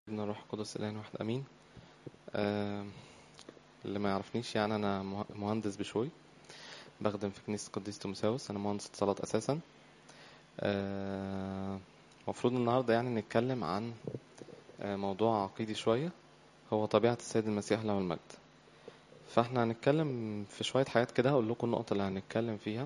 ابن الروح القدس الان واحد امين آه، اللي ما يعرفنيش يعني انا مه- مهندس بشوي بخدم في كنيسة قديس تيموثاوس انا مهندس اتصالات اساسا آه، المفروض النهارده يعني نتكلم عن آه، موضوع عقيدي شوية هو طبيعة السيد المسيح له المجد فاحنا هنتكلم في شوية حاجات كده هقول لكم النقط اللي هنتكلم فيها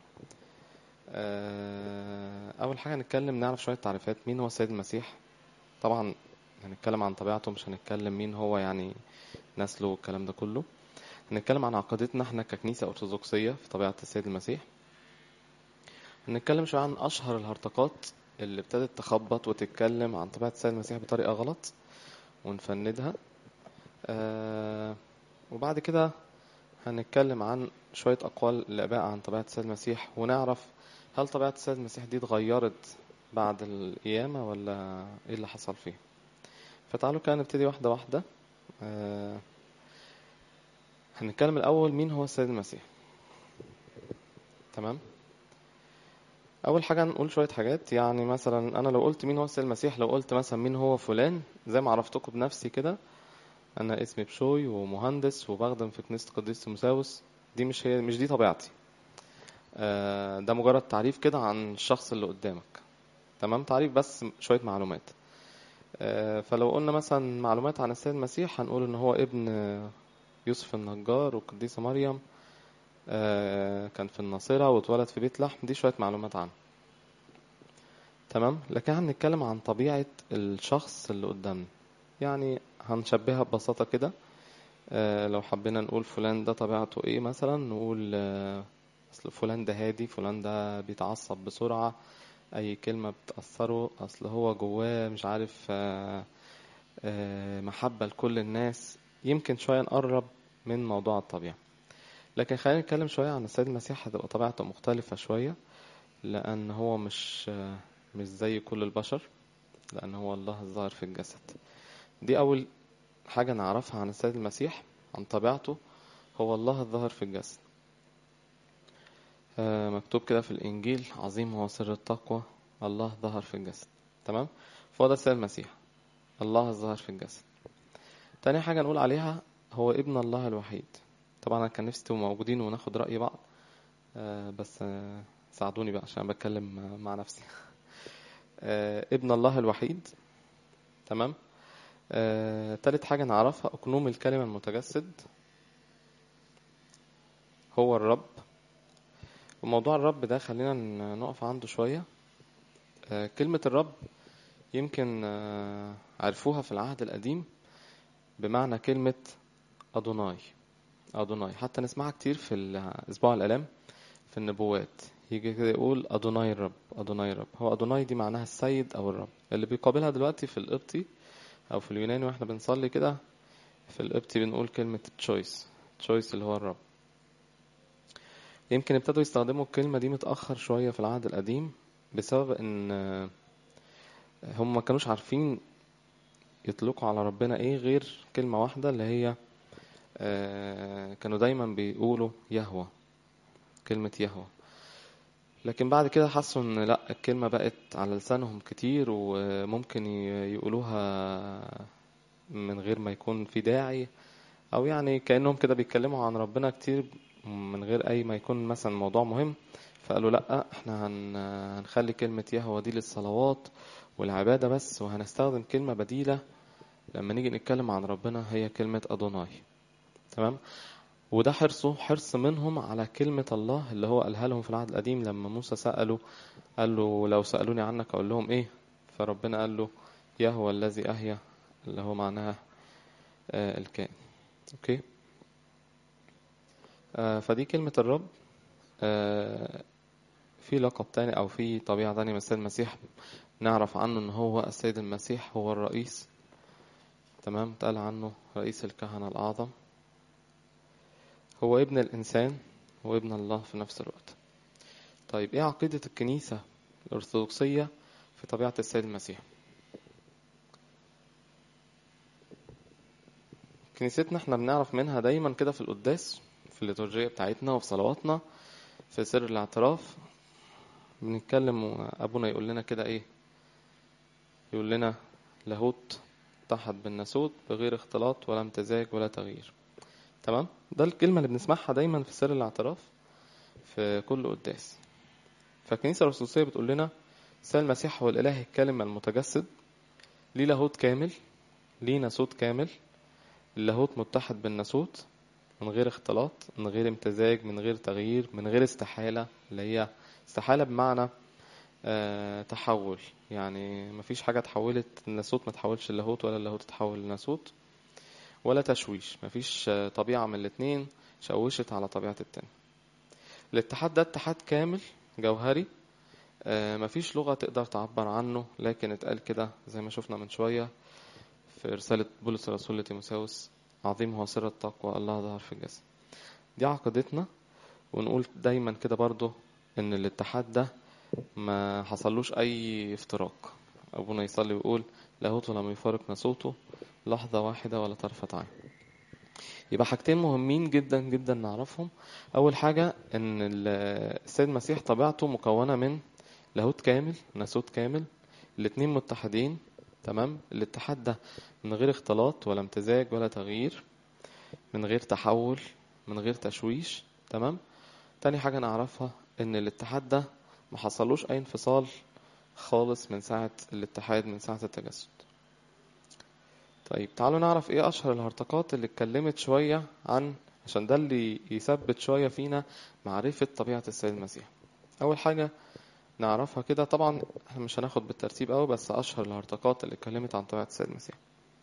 آه، اول حاجة هنتكلم نعرف شوية تعريفات مين هو السيد المسيح طبعا هنتكلم عن طبيعته مش هنتكلم مين هو يعني نسله والكلام ده كله هنتكلم عن عقيدتنا احنا ككنيسة أرثوذكسية في طبيعة السيد المسيح هنتكلم شوية عن أشهر الهرطقات اللي ابتدت تخبط وتتكلم عن طبيعة السيد المسيح بطريقة غلط ونفندها آه وبعد كده هنتكلم عن شوية أقوال الآباء عن طبيعة السيد المسيح ونعرف هل طبيعة السيد المسيح دي اتغيرت بعد القيامة ولا ايه اللي حصل فيه فتعالوا كده نبتدي واحدة واحدة آه هنتكلم الأول مين هو السيد المسيح تمام أول حاجة نقول شوية حاجات يعني مثلا أنا لو قلت مين هو السيد المسيح لو قلت مثلا مين هو فلان زي ما عرفتكم بنفسي كده أنا اسمي بشوي ومهندس وبخدم في كنيسة قديس تيموثاوس دي مش هي مش دي طبيعتي آه ده مجرد تعريف كده عن الشخص اللي قدامك تمام تعريف بس شوية معلومات آه فلو قلنا مثلا معلومات عن السيد المسيح هنقول إن هو ابن يوسف النجار والقديسة مريم آه، كان في الناصرة واتولد في بيت لحم دي شوية معلومات عنه تمام لكن هنتكلم عن طبيعة الشخص اللي قدامنا يعني هنشبهها ببساطة كده آه، لو حبينا نقول فلان ده طبيعته ايه مثلا نقول آه، اصل فلان ده هادي فلان ده بيتعصب بسرعة اي كلمة بتأثره اصل هو جواه مش عارف آه، آه، محبة لكل الناس يمكن شوية نقرب من موضوع الطبيعة لكن خلينا نتكلم شوية عن السيد المسيح هتبقى طبيعته مختلفة شوية لأن هو مش مش زي كل البشر لأن هو الله الظاهر في الجسد دي أول حاجة نعرفها عن السيد المسيح عن طبيعته هو الله الظاهر في الجسد آه، مكتوب كده في الإنجيل عظيم هو سر التقوى الله ظهر في الجسد تمام فهو ده السيد المسيح الله الظاهر في الجسد تاني حاجة نقول عليها هو ابن الله الوحيد طبعا انا كان نفسي تبقوا موجودين وناخد رأي بعض آه، بس آه، ساعدوني بقى عشان بتكلم آه، مع نفسي آه، ابن الله الوحيد تمام آه، تالت حاجة نعرفها أقنوم الكلمة المتجسد هو الرب وموضوع الرب ده خلينا ن- نقف عنده شوية آه، كلمة الرب يمكن آه، عرفوها في العهد القديم بمعنى كلمة أدوناي أدوناي حتى نسمعها كتير في الأسبوع الآلام في النبوات يجي كده يقول أدوناي الرب أدوناي الرب هو أدوناي دي معناها السيد أو الرب اللي بيقابلها دلوقتي في القبطي أو في اليوناني واحنا بنصلي كده في القبطي بنقول كلمة تشويس تشويس اللي هو الرب يمكن ابتدوا يستخدموا الكلمة دي متأخر شوية في العهد القديم بسبب إن آه، هم ما كانوش عارفين يطلقوا على ربنا إيه غير كلمة واحدة اللي هي آه، كانوا دايما بيقولوا يهوى كلمة يهوى لكن بعد كده حسوا ان لا الكلمة بقت على لسانهم كتير وممكن ي- يقولوها من غير ما يكون في داعي او يعني كأنهم كده بيتكلموا عن ربنا كتير من غير اي ما يكون مثلا موضوع مهم فقالوا لا احنا هن هنخلي كلمة يهوى دي للصلوات والعبادة بس وهنستخدم كلمة بديلة لما نيجي نتكلم عن ربنا هي كلمة أدوناي تمام وده حرصه حرص منهم على كلمة الله اللي هو قالها لهم في العهد القديم لما موسى سأله قال له لو سألوني عنك أقول لهم إيه فربنا قال له يهوى الذي أحيا اللي هو معناها آه الكائن أوكي آه فدي كلمة الرب آه في لقب تاني أو في طبيعة تانية من السيد المسيح نعرف عنه إن هو السيد المسيح هو الرئيس تمام قال عنه رئيس الكهنة الأعظم هو ابن الإنسان هو ابن الله في نفس الوقت طيب إيه عقيدة الكنيسة الأرثوذكسية في طبيعة السيد المسيح كنيستنا احنا بنعرف منها دايما كده في القداس في الليتورجية بتاعتنا وفي صلواتنا في سر الاعتراف بنتكلم وأبونا يقول لنا كده إيه يقول لنا لاهوت متحد بالناسوت بغير اختلاط ولا امتزاج ولا تغيير تمام ده الكلمة اللي بنسمعها دايما في سر الاعتراف في كل قداس فالكنيسة الأرثوذكسية بتقول لنا سيد المسيح هو الإله الكلمة المتجسد ليه لاهوت كامل ليه ناسوت كامل اللاهوت متحد بالناسوت من غير اختلاط من غير امتزاج من غير تغيير من غير استحالة اللي هي استحالة بمعنى آه تحول يعني مفيش حاجة اتحولت الناسوت ما تحولش اللاهوت ولا اللاهوت اتحول للناسوت ولا تشويش مفيش آه، طبيعة من الاتنين شوشت على طبيعة التاني الاتحاد ده اتحاد كامل جوهري آه، مفيش لغة تقدر تعبر عنه لكن اتقال كده زي ما شفنا من شوية في رسالة بولس الرسول لتيموساوس عظيم هو سر التقوى الله ظهر في الجسد دي عقيدتنا ونقول دايما كده برضو ان الاتحاد ده ما حصلوش اي افتراق ابونا يصلي ويقول لاهوت لم يفارق ناسوته لحظة واحدة ولا طرفة عين يبقى حاجتين مهمين جدا جدا نعرفهم اول حاجة ان ال- السيد المسيح طبيعته مكونة من لاهوت كامل ناسوت كامل الاتنين متحدين تمام الاتحاد ده من غير اختلاط ولا امتزاج ولا تغيير من غير تحول من غير تشويش تمام تاني حاجة نعرفها ان الاتحاد ده ما حصلوش اي انفصال خالص من ساعة الاتحاد من ساعة التجسد طيب تعالوا نعرف ايه اشهر الهرطقات اللي اتكلمت شوية عن عشان ده اللي يثبت شوية فينا معرفة طبيعة السيد المسيح اول حاجة نعرفها كده طبعا احنا مش هناخد بالترتيب قوي بس اشهر الهرطقات اللي اتكلمت عن طبيعة السيد المسيح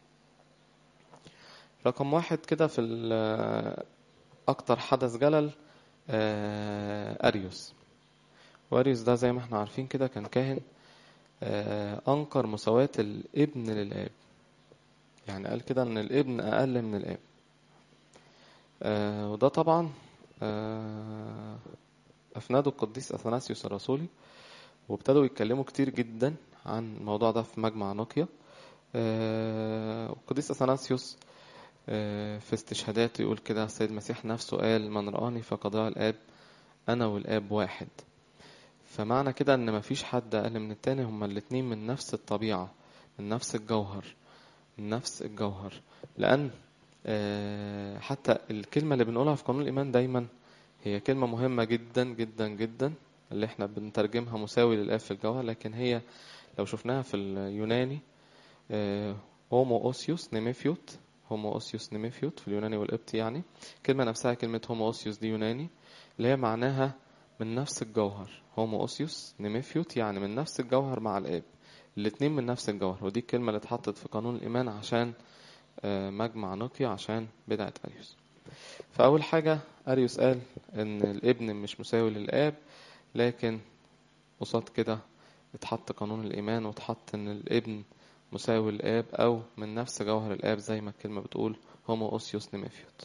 رقم واحد كده في ال- اكتر حدث جلل آه، اريوس واريوس ده زي ما احنا عارفين كده كان كاهن آه، انكر مساواة الابن للاب يعني قال كده ان الابن اقل من الاب آه، وده طبعا آه، افناده القديس اثناسيوس الرسولي وابتدوا يتكلموا كتير جدا عن الموضوع ده في مجمع نوكيا آه، القديس اثناسيوس آه، في استشهاداته يقول كده السيد المسيح نفسه قال من رآني فقد رأى الآب أنا والآب واحد فمعنى كده إن مفيش حد أقل من التاني هما الاتنين من نفس الطبيعة من نفس الجوهر من نفس الجوهر لأن آه، حتى الكلمة اللي بنقولها في قانون الإيمان دايما هي كلمة مهمة جدا جدا جدا اللي احنا بنترجمها مساوي للآب في الجوهر لكن هي لو شفناها في اليوناني هومو اوسيوس نيميفيوت هومو اوسيوس نيميفيوت في اليوناني والقبطي يعني الكلمة نفسها كلمة هومو اوسيوس دي يوناني اللي هي معناها من نفس الجوهر هومو اوسيوس نيميفيوت يعني من نفس الجوهر مع الآب الاتنين من نفس الجوهر ودي الكلمة اللي اتحطت في قانون الإيمان عشان آه، مجمع نوكيا عشان بدعة أريوس فأول حاجة أريوس قال إن الابن مش مساوي للآب لكن قصاد كده اتحط قانون الإيمان واتحط إن الابن مساوي للآب أو من نفس جوهر الآب زي ما الكلمة بتقول هومو أوسيوس نيميفيوت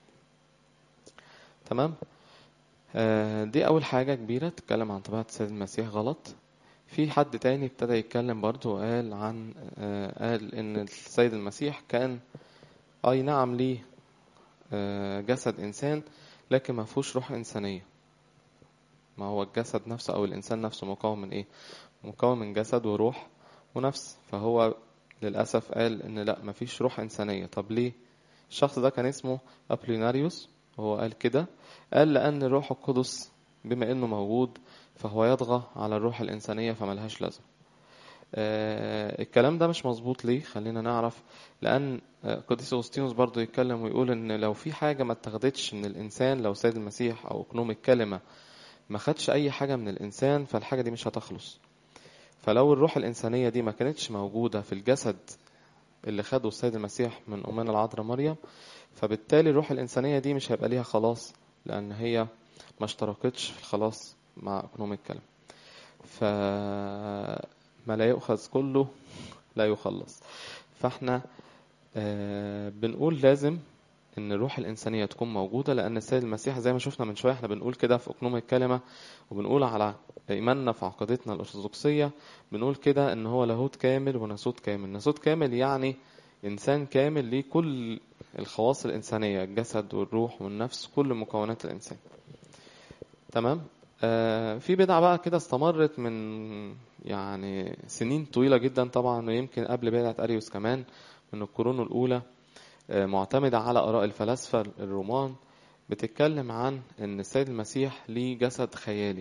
تمام آه، دي أول حاجة كبيرة تتكلم عن طبيعة السيد المسيح غلط في حد تاني ابتدى يتكلم برضه وقال عن آه، قال إن السيد المسيح كان أي نعم ليه آه، جسد إنسان لكن ما فيهوش روح إنسانية ما هو الجسد نفسه أو الإنسان نفسه مكون من إيه؟ مكون من جسد وروح ونفس فهو للأسف قال إن لا مفيش روح إنسانية طب ليه؟ الشخص ده كان اسمه أبليناريوس وهو قال كده قال لأن الروح القدس بما إنه موجود فهو يطغى على الروح الإنسانية فملهاش لازمة آه، الكلام ده مش مظبوط ليه خلينا نعرف لأن آه، قديس أغسطينوس برضو يتكلم ويقول إن لو في حاجة ما اتخذتش من الإنسان لو سيد المسيح أو أقنوم الكلمة ما خدش أي حاجة من الإنسان فالحاجة دي مش هتخلص فلو الروح الإنسانية دي ما كانتش موجودة في الجسد اللي خده السيد المسيح من أمان العذراء مريم فبالتالي الروح الإنسانية دي مش هيبقى ليها خلاص لأن هي ما اشتركتش في الخلاص مع أقنوم الكلمة فما لا يؤخذ كله لا يخلص فاحنا آه، بنقول لازم ان الروح الانسانيه تكون موجوده لان السيد المسيح زي ما شفنا من شويه احنا بنقول كده في اقنوم الكلمه وبنقول على ايماننا في عقيدتنا الارثوذكسيه بنقول كده ان هو لاهوت كامل وناسوت كامل ناسوت كامل يعني انسان كامل ليه كل الخواص الانسانيه الجسد والروح والنفس كل مكونات الانسان تمام آه في بدعة بقى كده استمرت من يعني سنين طويلة جدا طبعا ويمكن قبل بدعة أريوس كمان من القرون الأولى آه، معتمدة على آراء الفلاسفة الرومان بتتكلم عن إن السيد المسيح ليه جسد خيالي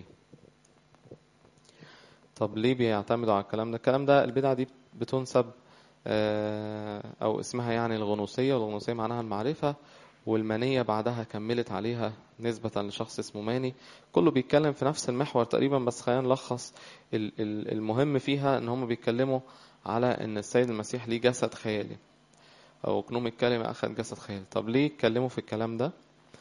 طب ليه بيعتمدوا على الكلام ده الكلام ده البدعة دي بتنسب آه، أو اسمها يعني الغنوصية والغنوصية معناها المعرفة والمانية بعدها كملت عليها نسبة لشخص اسمه ماني كله بيتكلم في نفس المحور تقريبا بس خلينا نلخص ال- ال- المهم فيها ان هم بيتكلموا على ان السيد المسيح ليه جسد خيالي او كنوم الكلمة اخذ جسد خيالي طب ليه اتكلموا في الكلام ده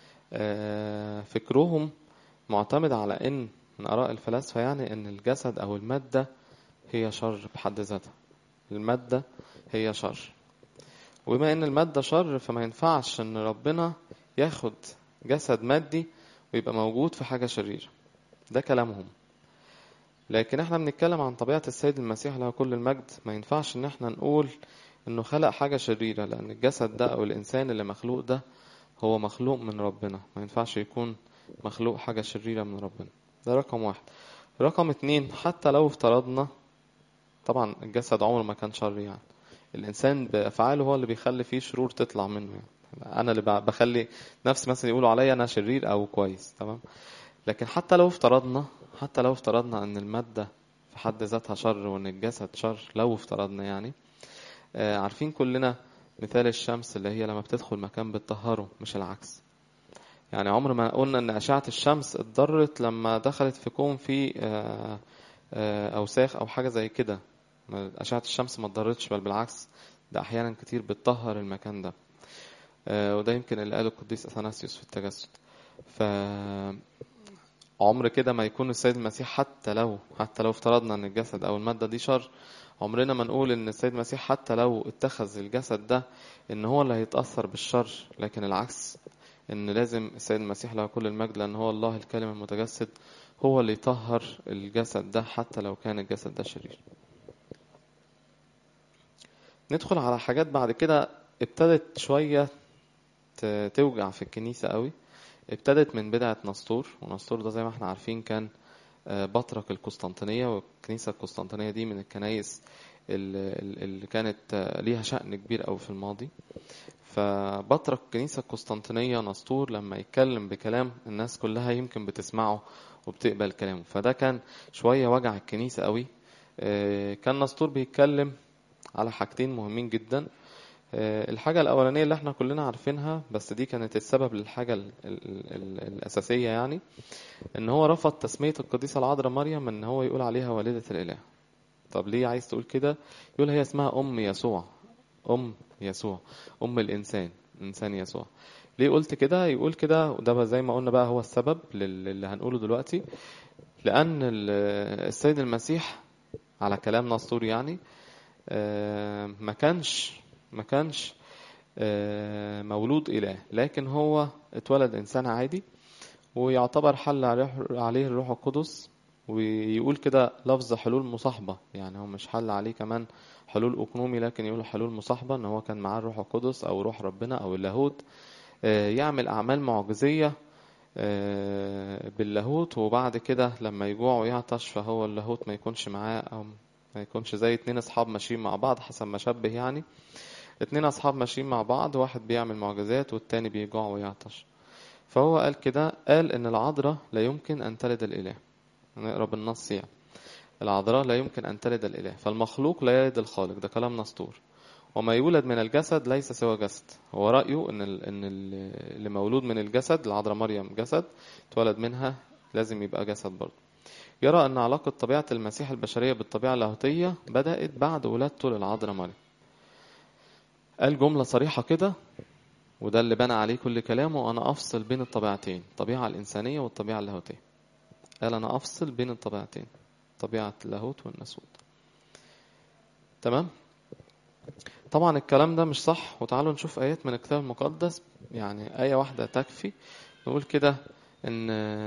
آه، فكرهم معتمد على ان من اراء الفلاسفة يعني ان الجسد او المادة هي شر بحد ذاتها المادة هي شر وبما ان المادة شر فما ينفعش ان ربنا ياخد جسد مادي ويبقى موجود في حاجة شريرة ده كلامهم لكن احنا بنتكلم عن طبيعة السيد المسيح له كل المجد ما ينفعش ان احنا نقول انه خلق حاجة شريرة لان الجسد ده او الانسان اللي مخلوق ده هو مخلوق من ربنا ما ينفعش يكون مخلوق حاجة شريرة من ربنا ده رقم واحد رقم اتنين حتى لو افترضنا طبعا الجسد عمره ما كان شر يعني الانسان بافعاله هو اللي بيخلي فيه شرور تطلع منه يعني انا اللي ب- بخلي نفسي مثلا يقولوا عليا انا شرير او كويس تمام لكن حتى لو افترضنا حتى لو افترضنا ان المادة في حد ذاتها شر وان الجسد شر لو افترضنا يعني آه، عارفين كلنا مثال الشمس اللي هي لما بتدخل مكان بتطهره مش العكس يعني عمر ما قلنا ان اشعة الشمس اتضرت لما دخلت في كون فيه آه، آه، اوساخ او حاجة زي كده ما- اشعة الشمس ما اتضرتش بل بالعكس ده احيانا كتير بتطهر المكان ده آه، وده يمكن اللي قاله القديس اثناسيوس في التجسد ف عمر كده ما يكون السيد المسيح حتى لو حتى لو افترضنا ان الجسد او المادة دي شر عمرنا ما نقول ان السيد المسيح حتى لو اتخذ الجسد ده ان هو اللي هيتأثر بالشر لكن العكس ان لازم السيد المسيح له كل المجد لان هو الله الكلمة المتجسد هو اللي يطهر الجسد ده حتى لو كان الجسد ده شرير ندخل على حاجات بعد كده ابتدت شوية ت- توجع في الكنيسة قوي ابتدت من بدعة نسطور ونسطور ده زي ما احنا عارفين كان آه، بطرك القسطنطينية والكنيسة القسطنطينية دي من الكنايس ال- ال- اللي كانت آه، ليها شأن كبير قوي في الماضي فبطرك الكنيسة القسطنطينية نسطور لما يتكلم بكلام الناس كلها يمكن بتسمعه وبتقبل كلامه فده كان شوية وجع الكنيسة قوي آه، كان نسطور بيتكلم على حاجتين مهمين جدا آه، الحاجة الأولانية اللي احنا كلنا عارفينها بس دي كانت السبب للحاجة ال ال ال الأساسية يعني إن هو رفض تسمية القديسة العذراء مريم إن هو يقول عليها والدة الإله طب ليه عايز تقول كده يقول هي اسمها أم يسوع أم يسوع أم الإنسان إنسان يسوع ليه قلت كده يقول كده وده بقى زي ما قلنا بقى هو السبب لل- اللي هنقوله دلوقتي لأن ال- السيد المسيح على كلام نسطور يعني آه، ما كانش ما كانش آه، مولود إله لكن هو اتولد إنسان عادي ويعتبر حل عليه عليه الروح القدس ويقول كده لفظ حلول مصاحبة يعني هو مش حل عليه كمان حلول أقنومي لكن يقول حلول مصاحبة إن هو كان معاه الروح القدس أو روح ربنا أو اللاهوت آه، يعمل أعمال معجزية آه، باللاهوت وبعد كده لما يجوع ويعطش فهو اللاهوت ما يكونش معاه أو ما يكونش زي اتنين أصحاب ماشيين مع بعض حسب ما شبه يعني اتنين أصحاب ماشيين مع بعض واحد بيعمل معجزات والتاني بيجوع ويعطش فهو قال كده قال إن العذراء لا يمكن أن تلد الإله نقرا بالنص يعني العذراء لا يمكن أن تلد الإله فالمخلوق لا يلد الخالق ده كلام نسطور وما يولد من الجسد ليس سوى جسد هو رأيه إن ال- إن ال- اللي مولود من الجسد العذراء مريم جسد اتولد منها لازم يبقى جسد برضه يرى أن علاقة طبيعة المسيح البشرية بالطبيعة اللاهوتية بدأت بعد ولادته للعذراء مريم قال جملة صريحة كده وده اللي بنى عليه كل كلامه أنا أفصل بين الطبيعتين الطبيعة الإنسانية والطبيعة اللاهوتية قال أنا أفصل بين الطبيعتين طبيعة اللاهوت والناسوت تمام طبعا الكلام ده مش صح وتعالوا نشوف آيات من الكتاب المقدس يعني آية واحدة تكفي نقول كده إن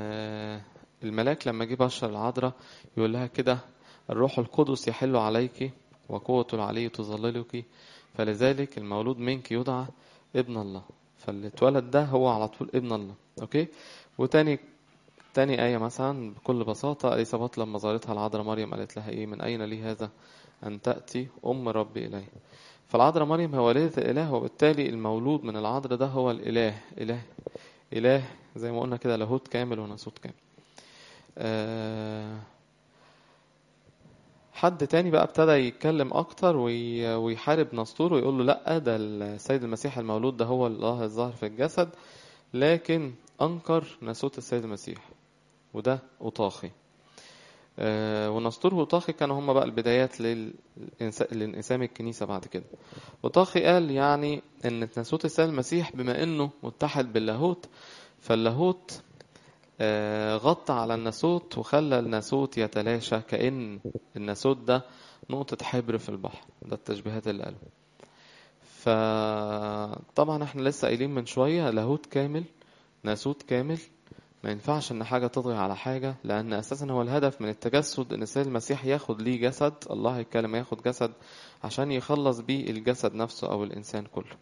الملاك لما جه بشر العذراء يقول لها كده الروح القدس يحل عليك وقوة العلي تظللك فلذلك المولود منك يدعى ابن الله فاللي اتولد ده هو على طول ابن الله اوكي وتاني تاني آية مثلا بكل بساطة إليصابات لما زارتها العذراء مريم قالت لها إيه من أين لي هذا أن تأتي أم ربي إلي فالعذراء مريم هي والدة الإله وبالتالي المولود من العذراء ده هو الإله إله إله زي ما قلنا كده لاهوت كامل وناسوت كامل آه حد تاني بقى ابتدى يتكلم اكتر وي- ويحارب نسطور ويقول له لا ده السيد المسيح المولود ده هو الله الظاهر في الجسد لكن انكر ناسوت السيد المسيح وده اوطاخي آه، ونسطور وطاخي كانوا هما بقى البدايات للإنس- لانقسام الكنيسة بعد كده وطاخي قال يعني ان ناسوت السيد المسيح بما انه متحد باللاهوت فاللاهوت آه، غطى على الناسوت وخلى الناسوت يتلاشى كأن الناسوت ده نقطة حبر في البحر ده التشبيهات اللي قالوا فطبعا احنا لسه قايلين من شوية لاهوت كامل ناسوت كامل ما ينفعش ان حاجة تطغي على حاجة لان اساسا هو الهدف من التجسد ان السيد المسيح ياخد ليه جسد الله الكلمة ياخد جسد عشان يخلص بيه الجسد نفسه او الانسان كله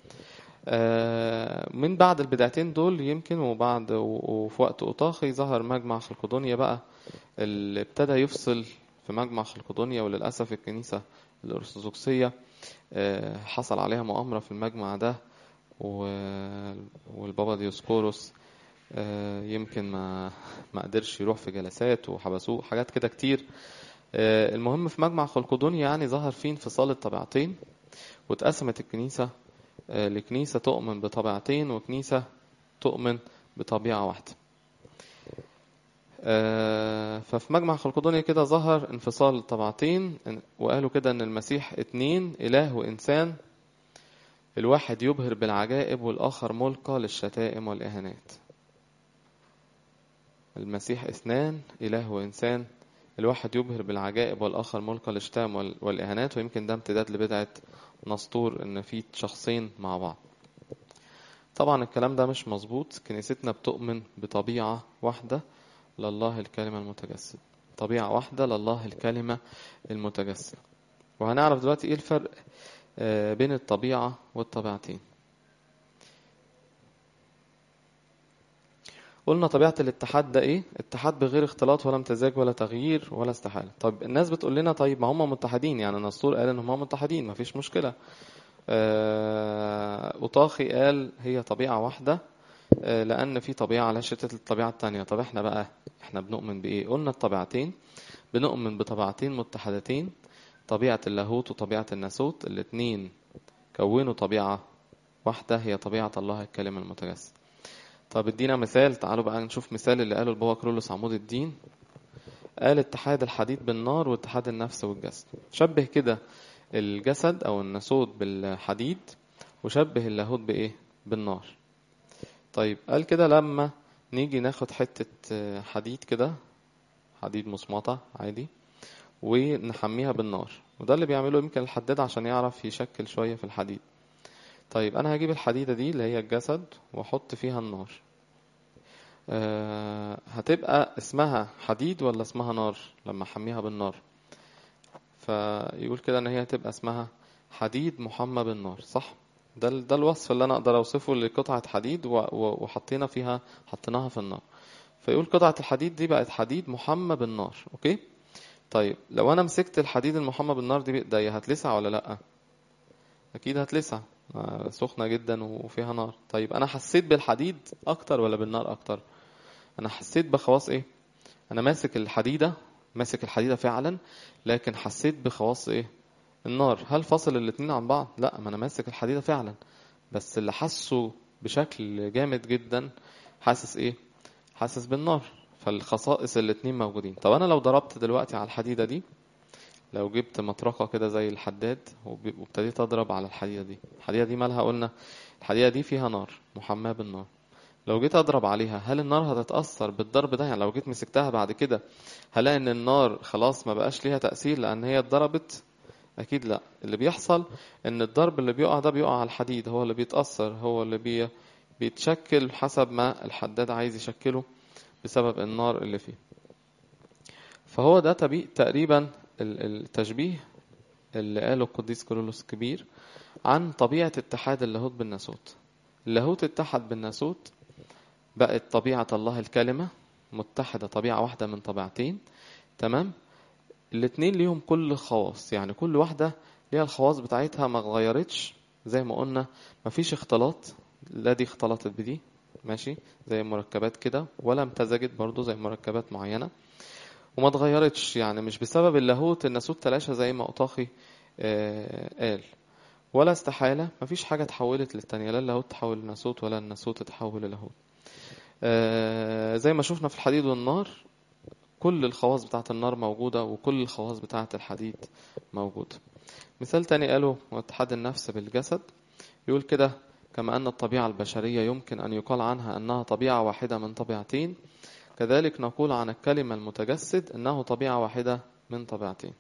آه، من بعد البدعتين دول يمكن وبعد وفي وقت أوطاخي ظهر مجمع خلقدونيا بقى اللي ابتدى يفصل في مجمع خلقدونيا وللأسف الكنيسة الأرثوذكسية آه، حصل عليها مؤامرة في المجمع ده و- والبابا ديوسكوروس آه، يمكن ما ما قدرش يروح في جلسات وحبسوه حاجات كده كتير آه، المهم في مجمع خلقدونيا يعني ظهر فيه انفصال الطبيعتين واتقسمت الكنيسة آه، لكنيسة تؤمن بطبيعتين وكنيسة تؤمن بطبيعة واحدة آه، ففي مجمع خلقدونيا كده ظهر انفصال الطبيعتين وقالوا كده ان المسيح اتنين اله وانسان الواحد يبهر بالعجائب والاخر ملقى للشتائم والاهانات المسيح اثنان اله وانسان الواحد يبهر بالعجائب والاخر ملقى للشتائم وال- والاهانات ويمكن ده امتداد لبدعه نسطور ان في شخصين مع بعض طبعا الكلام ده مش مظبوط كنيستنا بتؤمن بطبيعة واحدة لله الكلمة المتجسد طبيعة واحدة لله الكلمة المتجسد وهنعرف دلوقتي ايه الفرق آه، بين الطبيعة والطبيعتين قلنا طبيعة الاتحاد ده ايه اتحاد بغير اختلاط ولا امتزاج ولا تغيير ولا استحالة طب الناس بتقول لنا طيب ما هم متحدين يعني نسطور قال ان هم متحدين مفيش مشكلة آه، أوطاخي قال هي طبيعة واحدة آه، لأن في طبيعة على شتة الطبيعة التانية طب احنا بقى احنا بنؤمن بإيه قلنا الطبيعتين بنؤمن بطبيعتين متحدتين طبيعة اللاهوت وطبيعة الناسوت الاتنين كونوا طبيعة واحدة هي طبيعة الله الكلمة المتجسد طب ادينا مثال تعالوا بقى نشوف مثال اللي قاله البابا كرولوس عمود الدين قال اتحاد الحديد بالنار واتحاد النفس والجسد شبه كده الجسد او الناسوت بالحديد وشبه اللاهوت بايه بالنار طيب قال كده لما نيجي ناخد حتة آه، حديد كده حديد مصمطة عادي ونحميها بالنار وده اللي بيعمله يمكن الحداد عشان يعرف يشكل شوية في الحديد طيب انا هجيب الحديدة دي اللي هي الجسد واحط فيها النار أه هتبقى اسمها حديد ولا اسمها نار لما احميها بالنار فيقول كده ان هي هتبقى اسمها حديد محمى بالنار صح ده ال- ده الوصف اللي انا اقدر اوصفه لقطعة حديد و- و- وحطينا فيها حطيناها في النار فيقول قطعة الحديد دي بقت حديد محمى بالنار اوكي طيب لو انا مسكت الحديد المحمى بالنار دي بايديا هتلسع ولا لا اكيد هتلسع آه، سخنة جدا وفيها نار طيب انا حسيت بالحديد اكتر ولا بالنار اكتر انا حسيت بخواص ايه انا ماسك الحديدة ماسك الحديدة فعلا لكن حسيت بخواص ايه النار هل فاصل الاتنين عن بعض لا ما انا ماسك الحديدة فعلا بس اللي حسه بشكل جامد جدا حاسس ايه حاسس بالنار فالخصائص الاتنين موجودين طب انا لو ضربت دلوقتي على الحديدة دي لو جبت مطرقة كده زي الحداد وب- وابتديت اضرب على الحديدة دي الحديدة دي مالها قلنا الحديدة دي فيها نار محماة بالنار لو جيت اضرب عليها هل النار هتتأثر بالضرب ده يعني لو جيت مسكتها بعد كده هلاقي ان النار خلاص ما بقاش ليها تأثير لان هي اتضربت اكيد لا اللي بيحصل ان الضرب اللي بيقع ده بيقع على الحديد هو اللي بيتأثر هو اللي بي بيتشكل حسب ما الحداد عايز يشكله بسبب النار اللي فيه فهو ده تبي- تقريبا ال- التشبيه اللي قاله القديس كيرلس الكبير عن طبيعة اتحاد اللاهوت بالناسوت اللاهوت اتحد بالناسوت بقت طبيعة الله الكلمة متحدة طبيعة واحدة من طبيعتين تمام الاتنين ليهم كل خواص يعني كل واحدة ليها الخواص بتاعتها ما اتغيرتش زي ما قلنا مفيش اختلاط لا دي اختلطت بدي ماشي زي مركبات كده ولا امتزجت برضو زي مركبات معينة وما اتغيرتش يعني مش بسبب اللاهوت الناسوت تلاشى زي ما أطاخي آه قال ولا استحالة مفيش حاجة اتحولت للتانية لا اللاهوت تحول للناسوت ولا الناسوت تحول للاهوت آه زي ما شفنا في الحديد والنار كل الخواص بتاعة النار موجودة وكل الخواص بتاعة الحديد موجودة مثال تاني قاله اتحاد النفس بالجسد يقول كده كما أن الطبيعة البشرية يمكن أن يقال عنها أنها طبيعة واحدة من طبيعتين كذلك نقول عن الكلمة المتجسد أنه طبيعة واحدة من طبيعتين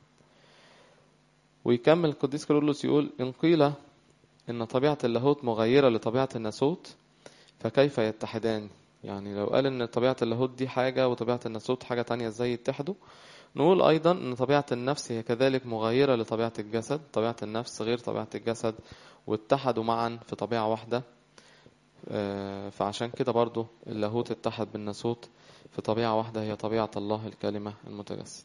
ويكمل القديس كارولوس يقول إن قيل إن طبيعة اللاهوت مغيرة لطبيعة الناسوت فكيف يتحدان يعني لو قال إن طبيعة اللاهوت دي حاجة وطبيعة الناسوت حاجة تانية إزاي يتحدوا نقول أيضا أن طبيعة النفس هي كذلك مغيرة لطبيعة الجسد طبيعة النفس غير طبيعة الجسد واتحدوا معا في طبيعة واحدة فعشان كده برضو اللاهوت اتحد بالناسوت في طبيعة واحدة هي طبيعة الله الكلمة المتجسد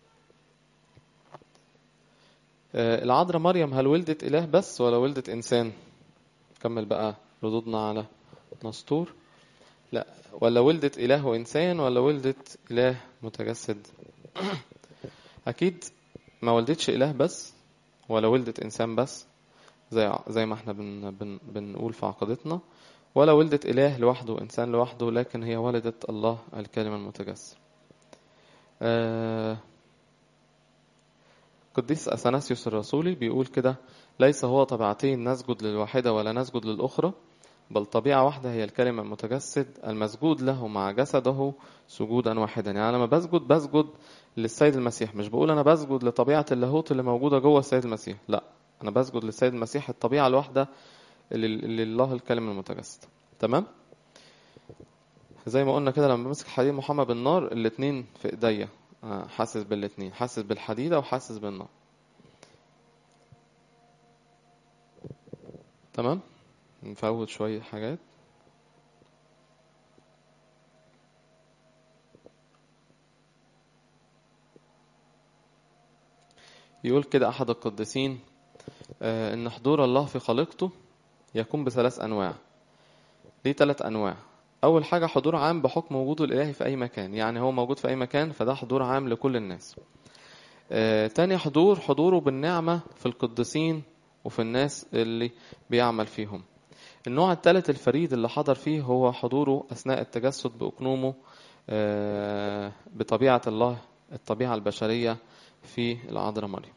العذراء مريم هل ولدت إله بس ولا ولدت إنسان كمل بقى ردودنا على نسطور لا ولا ولدت إله وإنسان ولا ولدت إله متجسد أكيد ما ولدتش إله بس ولا ولدت إنسان بس زي زي ما احنا بن بن بنقول في عقيدتنا ولا ولدت إله لوحده إنسان لوحده لكن هي ولدت الله الكلمة المتجسد آه قديس أثناسيوس الرسولي بيقول كده ليس هو طبيعتين نسجد للواحدة ولا نسجد للأخرى بل طبيعة واحدة هي الكلمة المتجسد المسجود له مع جسده سجودا واحدا يعني لما بسجد بسجد للسيد المسيح مش بقول أنا بسجد لطبيعة اللاهوت اللي موجودة جوه السيد المسيح لا أنا بسجد للسيد المسيح الطبيعة الواحدة اللي الله الكلمة المتجسد تمام زي ما قلنا كده لما بمسك حديد محمد بالنار الاتنين في ايديا حاسس بالاتنين حاسس بالحديدة وحاسس بالنار تمام نفوت شوية حاجات يقول كده أحد القديسين إن حضور الله في خليقته يكون بثلاث أنواع ليه ثلاث أنواع أول حاجة حضور عام بحكم وجوده الإلهي في أي مكان يعني هو موجود في أي مكان فده حضور عام لكل الناس آه تاني حضور حضوره بالنعمة في القديسين وفي الناس اللي بيعمل فيهم النوع الثالث الفريد اللي حضر فيه هو حضوره أثناء التجسد بأقنومه آه بطبيعة الله الطبيعة البشرية في العذراء مريم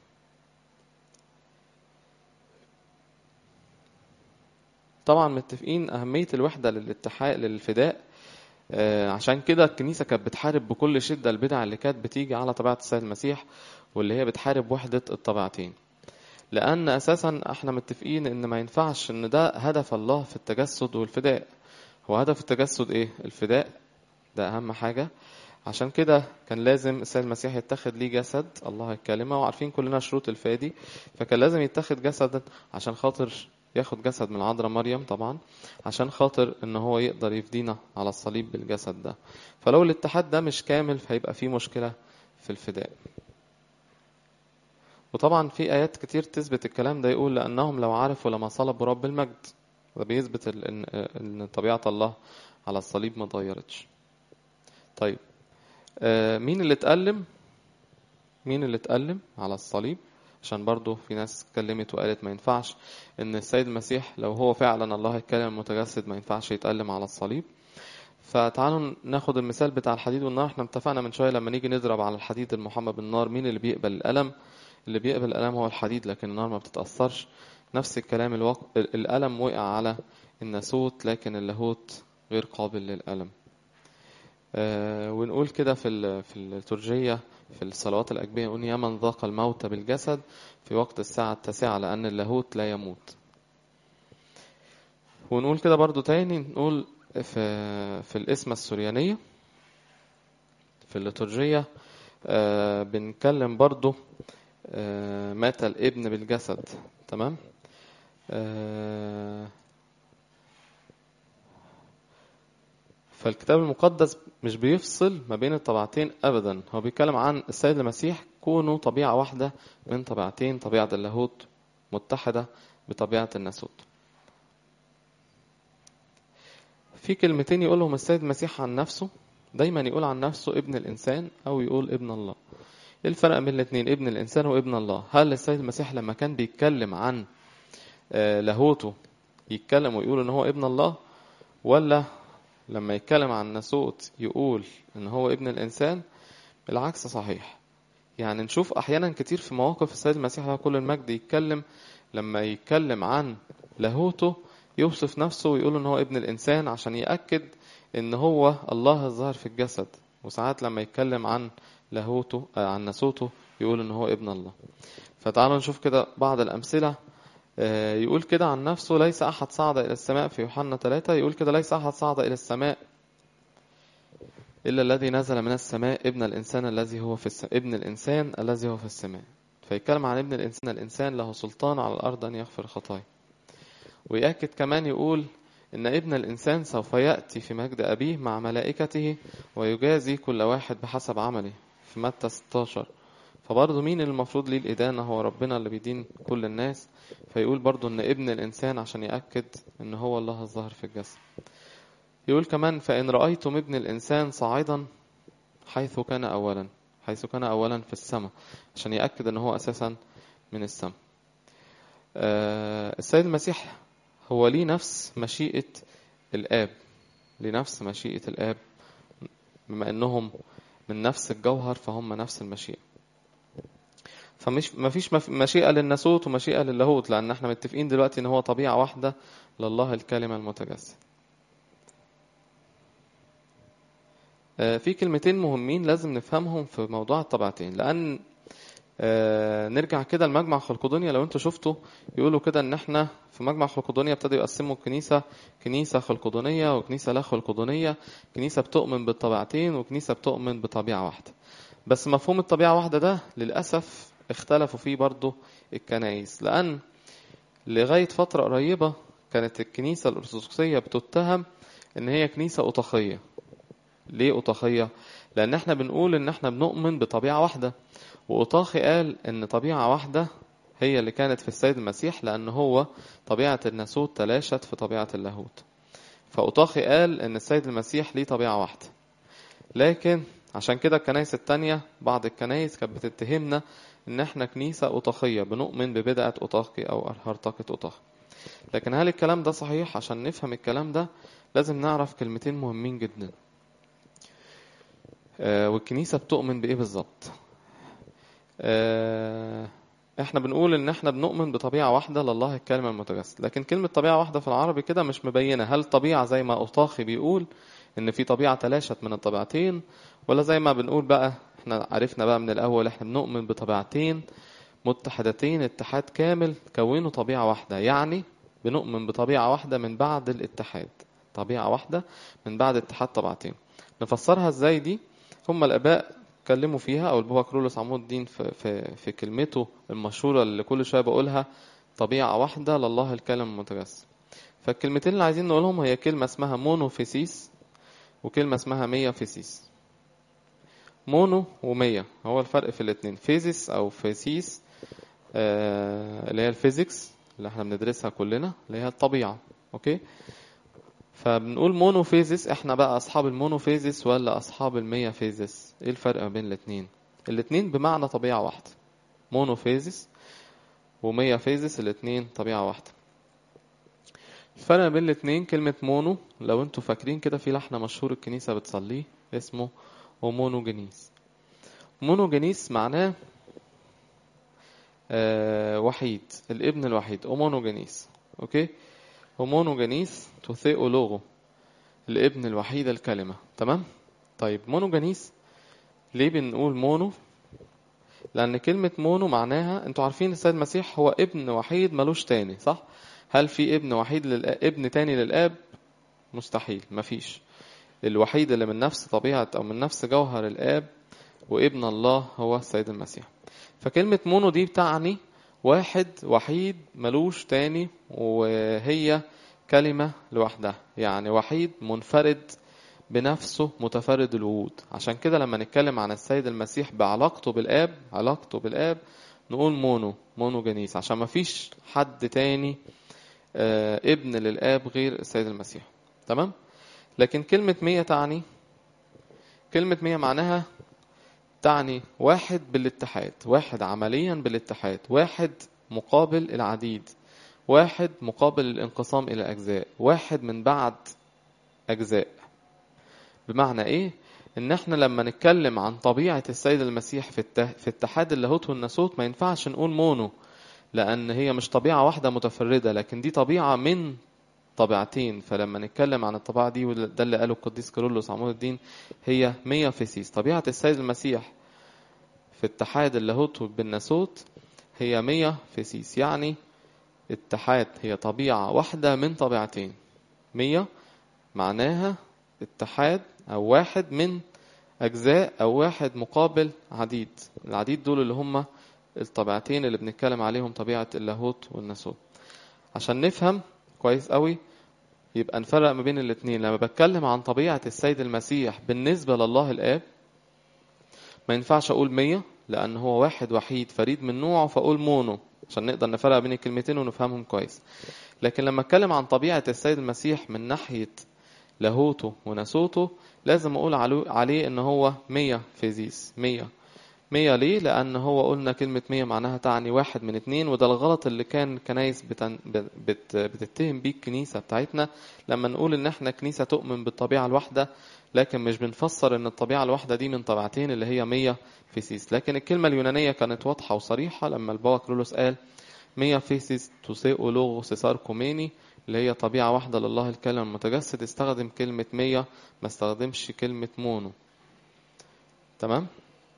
طبعا متفقين أهمية الوحدة للاتحاد للفداء آه عشان كده الكنيسة كانت بتحارب بكل شدة البدع اللي كانت بتيجي على طبيعة السيد المسيح واللي هي بتحارب وحدة الطبيعتين لأن أساسا احنا متفقين إن ما ينفعش إن ده هدف الله في التجسد والفداء هو هدف التجسد إيه؟ الفداء ده أهم حاجة عشان كده كان لازم السيد المسيح يتخذ ليه جسد الله الكلمة وعارفين كلنا شروط الفادي فكان لازم يتخذ جسد عشان خاطر ياخد جسد من العذراء مريم طبعا عشان خاطر ان هو يقدر يفدينا على الصليب بالجسد ده فلو الاتحاد ده مش كامل فهيبقى فيه مشكلة في الفداء وطبعا في آيات كتير تثبت الكلام ده يقول لأنهم لو عرفوا لما صلبوا رب المجد ده بيثبت إن إن طبيعة الله على الصليب ما اتغيرتش. طيب آه مين اللي اتألم؟ مين اللي اتألم على الصليب؟ عشان برضو في ناس اتكلمت وقالت ما ينفعش ان السيد المسيح لو هو فعلا الله الكلمة المتجسد ما ينفعش يتألم على الصليب فتعالوا ناخد المثال بتاع الحديد والنار احنا اتفقنا من شوية لما نيجي نضرب على الحديد المحمى بالنار مين اللي بيقبل الألم اللي بيقبل الألم هو الحديد لكن النار ما بتتأثرش نفس الكلام الوق... الألم وقع على الناسوت لكن اللاهوت غير قابل للألم آه ونقول كده في ال... في الترجية في الصلوات الأجبية يقول يا من ذاق الموت بالجسد في وقت الساعة التاسعة لأن اللاهوت لا يموت ونقول كده برضو تاني نقول في, في الاسم السريانية في الليتورجية آه بنتكلم برضو آه مات الابن بالجسد تمام آه فالكتاب المقدس مش بيفصل ما بين الطبيعتين ابدا هو بيتكلم عن السيد المسيح كونه طبيعه واحده من طبيعتين طبيعه اللاهوت متحدة بطبيعة الناسوت في كلمتين يقولهم السيد المسيح عن نفسه دايما يقول عن نفسه ابن الإنسان أو يقول ابن الله ايه الفرق بين الاثنين ابن الإنسان وابن الله هل السيد المسيح لما كان بيتكلم عن لاهوته يتكلم ويقول ان هو ابن الله ولا لما يتكلم عن ناسوت يقول ان هو ابن الانسان العكس صحيح يعني نشوف احيانا كتير في مواقف السيد المسيح له كل المجد يتكلم لما يتكلم عن لاهوته يوصف نفسه ويقول ان هو ابن الانسان عشان ياكد ان هو الله الظاهر في الجسد وساعات لما يتكلم عن لاهوته عن ناسوته يقول ان هو ابن الله فتعالوا نشوف كده بعض الامثله يقول كده عن نفسه ليس أحد صعد إلى السماء في يوحنا 3 يقول كده ليس أحد صعد إلى السماء إلا الذي نزل من السماء ابن الإنسان الذي هو في السماء ابن الإنسان الذي هو في السماء فيتكلم عن ابن الإنسان الإنسان له سلطان على الأرض أن يغفر الخطايا ويأكد كمان يقول إن ابن الإنسان سوف يأتي في مجد أبيه مع ملائكته ويجازي كل واحد بحسب عمله في متى 16 فبرضه مين اللي المفروض ليه الإدانة هو ربنا اللي بيدين كل الناس فيقول برضه إن ابن الإنسان عشان يأكد إن هو الله الظاهر في الجسد يقول كمان فإن رأيتم ابن الإنسان صاعدا حيث كان أولا حيث كان أولا في السماء عشان يأكد إن هو أساسا من السماء آه السيد المسيح هو ليه نفس مشيئة الآب لنفس مشيئة الآب بما إنهم من نفس الجوهر فهم نفس المشيئة فمش مفيش مشيئة للناسوت ومشيئة للاهوت لأن احنا متفقين دلوقتي إن هو طبيعة واحدة لله الكلمة المتجسد. في كلمتين مهمين لازم نفهمهم في موضوع الطبيعتين لأن نرجع كده لمجمع خلقدونيا لو انتوا شفتوا يقولوا كده ان احنا في مجمع خلقدونيا ابتدوا يقسموا الكنيسة كنيسة خلقدونية وكنيسة لا خلقدونية كنيسة بتؤمن بالطبيعتين وكنيسة بتؤمن بطبيعة واحدة بس مفهوم الطبيعة واحدة ده للأسف اختلفوا فيه برضه الكنايس لأن لغاية فترة قريبة كانت الكنيسة الأرثوذكسية بتتهم إن هي كنيسة أطاخية ليه أطاخية؟ لأن احنا بنقول إن احنا بنؤمن بطبيعة واحدة وأطاخي قال إن طبيعة واحدة هي اللي كانت في السيد المسيح لأن هو طبيعة الناسوت تلاشت في طبيعة اللاهوت فأطاخي قال إن السيد المسيح ليه طبيعة واحدة لكن عشان كده الكنايس التانية بعض الكنايس كانت بتتهمنا ان احنا كنيسة أطاخية بنؤمن ببدعة أطاخي أو هرطقة أطاخي لكن هل الكلام ده صحيح عشان نفهم الكلام ده لازم نعرف كلمتين مهمين جدا آه والكنيسة بتؤمن بإيه بالظبط آه احنا بنقول ان احنا بنؤمن بطبيعة واحدة لله الكلمة المتجسد لكن كلمة طبيعة واحدة في العربي كده مش مبينة هل طبيعة زي ما أطاخي بيقول ان في طبيعة تلاشت من الطبيعتين ولا زي ما بنقول بقى احنا عرفنا بقى من الاول احنا بنؤمن بطبيعتين متحدتين اتحاد كامل كونوا طبيعة واحدة يعني بنؤمن بطبيعة واحدة من بعد الاتحاد طبيعة واحدة من بعد اتحاد طبيعتين نفسرها ازاي دي هم الاباء اتكلموا فيها او البابا كرولوس عمود الدين في, في, في كلمته المشهورة اللي كل شوية بقولها طبيعة واحدة لله الكلم المتجسد فالكلمتين اللي عايزين نقولهم هي كلمة اسمها مونوفيسيس وكلمة اسمها مية فيسيس مونو ومية هو الفرق في الاتنين فيزيس أو فيسيس آه اللي هي الفيزيكس اللي احنا بندرسها كلنا اللي هي الطبيعة أوكي فبنقول مونو فيزيس احنا بقى أصحاب المونو فيزيس ولا أصحاب المية فيزيس ايه الفرق ما بين الاتنين الاتنين بمعنى طبيعة واحدة مونو فيزيس ومية فيزيس الاتنين طبيعة واحدة الفرق بين الاتنين كلمة مونو لو انتوا فاكرين كده في لحن مشهور الكنيسة بتصليه اسمه ومونوجينيس مونوجينيس معناه آه وحيد الابن الوحيد اومونوجينيس اوكي هومونوجينيس توثيو لوغو الابن الوحيد الكلمة تمام طيب مونوجينيس ليه بنقول مونو لأن كلمة مونو معناها انتوا عارفين السيد المسيح هو ابن وحيد ملوش تاني صح هل في ابن وحيد للأ... ابن تاني للآب مستحيل مفيش الوحيد اللي من نفس طبيعة أو من نفس جوهر الآب وابن الله هو السيد المسيح فكلمة مونو دي بتعني واحد وحيد ملوش تاني وهي كلمة لوحدها يعني وحيد منفرد بنفسه متفرد الوجود عشان كده لما نتكلم عن السيد المسيح بعلاقته بالآب علاقته بالآب نقول مونو مونو جنيس عشان ما فيش حد تاني آه، ابن للآب غير السيد المسيح تمام لكن كلمة مية تعني كلمة مية معناها تعني واحد بالاتحاد واحد عمليا بالاتحاد واحد مقابل العديد واحد مقابل الانقسام إلى أجزاء واحد من بعد أجزاء بمعنى إيه؟ إن إحنا لما نتكلم عن طبيعة السيد المسيح في الته... في اتحاد اللاهوت والناسوت ما ينفعش نقول مونو لأن هي مش طبيعة واحدة متفردة لكن دي طبيعة من طبيعتين فلما نتكلم عن الطبيعة دي وده اللي قاله القديس كيرلس عمود الدين هي مية فيسيس طبيعة السيد المسيح في اتحاد اللاهوت بالناسوت هي مية فيسيس يعني اتحاد هي طبيعة واحدة من طبيعتين مية معناها اتحاد أو واحد من أجزاء أو واحد مقابل عديد العديد دول اللي هم الطبيعتين اللي بنتكلم عليهم طبيعة اللاهوت والناسوت عشان نفهم كويس قوي يبقى نفرق ما بين الاتنين لما بتكلم عن طبيعة السيد المسيح بالنسبة لله الآب ما ينفعش أقول مية لأن هو واحد وحيد فريد من نوعه فأقول مونو عشان نقدر نفرق بين الكلمتين ونفهمهم كويس لكن لما اتكلم عن طبيعة السيد المسيح من ناحية لاهوته وناسوته لازم أقول عليه إن هو مية فيزيس مية مية ليه؟ لأن هو قلنا كلمة مية معناها تعني واحد من اتنين وده الغلط اللي كان كنايس بتن... بت... بتتهم بيه الكنيسة بتاعتنا لما نقول إن احنا كنيسة تؤمن بالطبيعة الواحدة لكن مش بنفسر إن الطبيعة الواحدة دي من طبيعتين اللي هي مية فيسيس لكن الكلمة اليونانية كانت واضحة وصريحة لما البابا كرولوس قال مية فيسيس توسيئو لوغو سيسار كوميني اللي هي طبيعة واحدة لله الكلمة المتجسد استخدم كلمة مية ما استخدمش كلمة مونو تمام؟